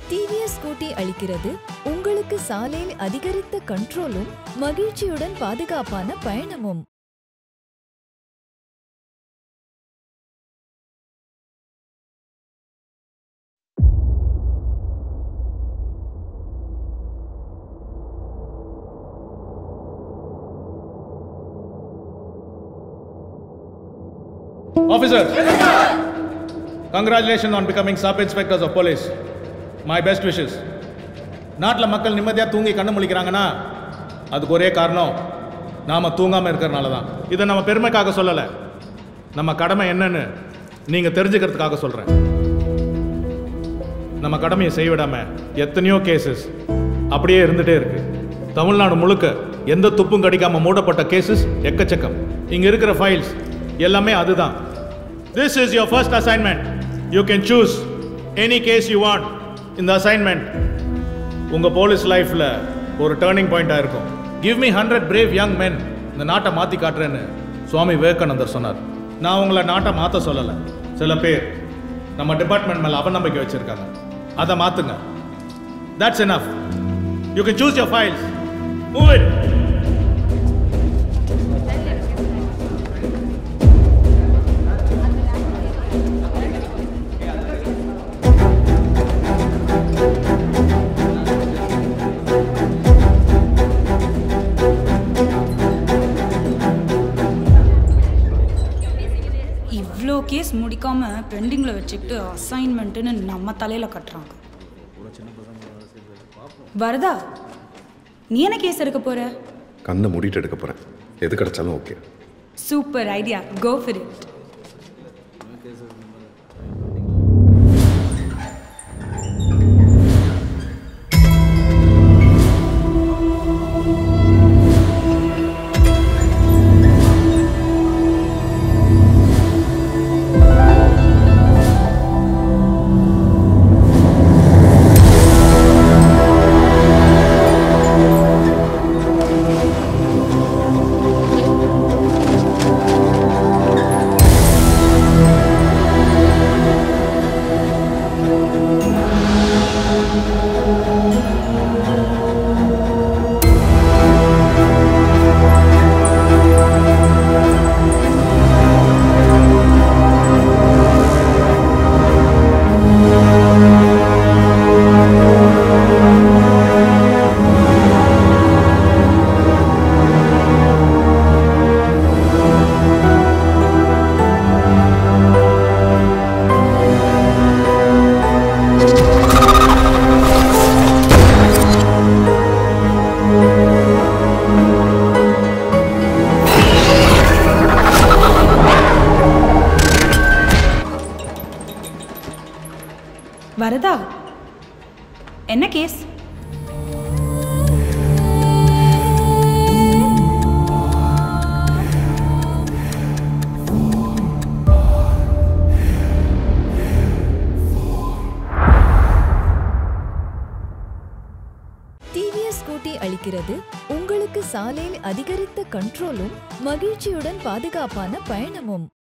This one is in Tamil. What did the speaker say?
டிவிஎஸ் ஸ்கூட்டி அளிக்கிறது உங்களுக்கு சாலையில் அதிகரித்த கண்ட்ரோலும் மகிழ்ச்சியுடன் பாதுகாப்பான பயணமும் Officers, congratulations on becoming sub inspectors of police. My best wishes. நாட்டில் மக்கள் நிம்மதியாக தூங்கி கண்ணு முழிக்கிறாங்கன்னா அதுக்கு ஒரே காரணம் நாம் தூங்காமல் இருக்கிறனால தான் இதை நம்ம பெருமைக்காக சொல்லலை நம்ம கடமை என்னன்னு நீங்கள் தெரிஞ்சுக்கிறதுக்காக சொல்கிறேன் நம்ம கடமையை செய்ய விடாம எத்தனையோ கேசஸ் அப்படியே இருந்துட்டே இருக்கு தமிழ்நாடு முழுக்க எந்த துப்பும் கடிக்காம மூடப்பட்ட கேசஸ் எக்கச்சக்கம் இங்க இருக்கிற ஃபைல்ஸ் எல்லாமே அதுதான் this is your first assignment you can choose any case you want இந்த அசைன்மெண்ட் உங்க போலீஸ் லைஃப்ல ஒரு டேர்னிங் பாயிண்டா இருக்கும் give me hundred brave young men இந்த நாட்டை மாத்தி காட்டுறேன்னு சுவாமி விவேகானந்தர் சொன்னார் நான் உங்களை நாட்டை மாத்த சொல்லலை சில பேர் நம்ம டிபார்ட்மெண்ட் மேல அவநம்பிக்கை வச்சிருக்காங்க அதை மாத்துங்க that's enough you can choose your files move it இவ்வளோ கேஸ் முடிக்காம பெண்டிங்கில் வச்சுக்கிட்டு அசைன்மெண்ட்டுன்னு நம்ம தலையில் கட்டுறாங்க வரதா நீ என்ன கேஸ் எடுக்க போற கண்ணை மூடிட்டு எடுக்க போகிறேன் எது கிடைச்சாலும் okay super idea go for it Varadha என்ன கேஸ் டிவிஎஸ் ஸ்கூட்டி அளிக்கிறது உங்களுக்கு சாலையில் அதிகரித்த கண்ட்ரோலும் மகிழ்ச்சியுடன் பாதுகாப்பான பயணமும்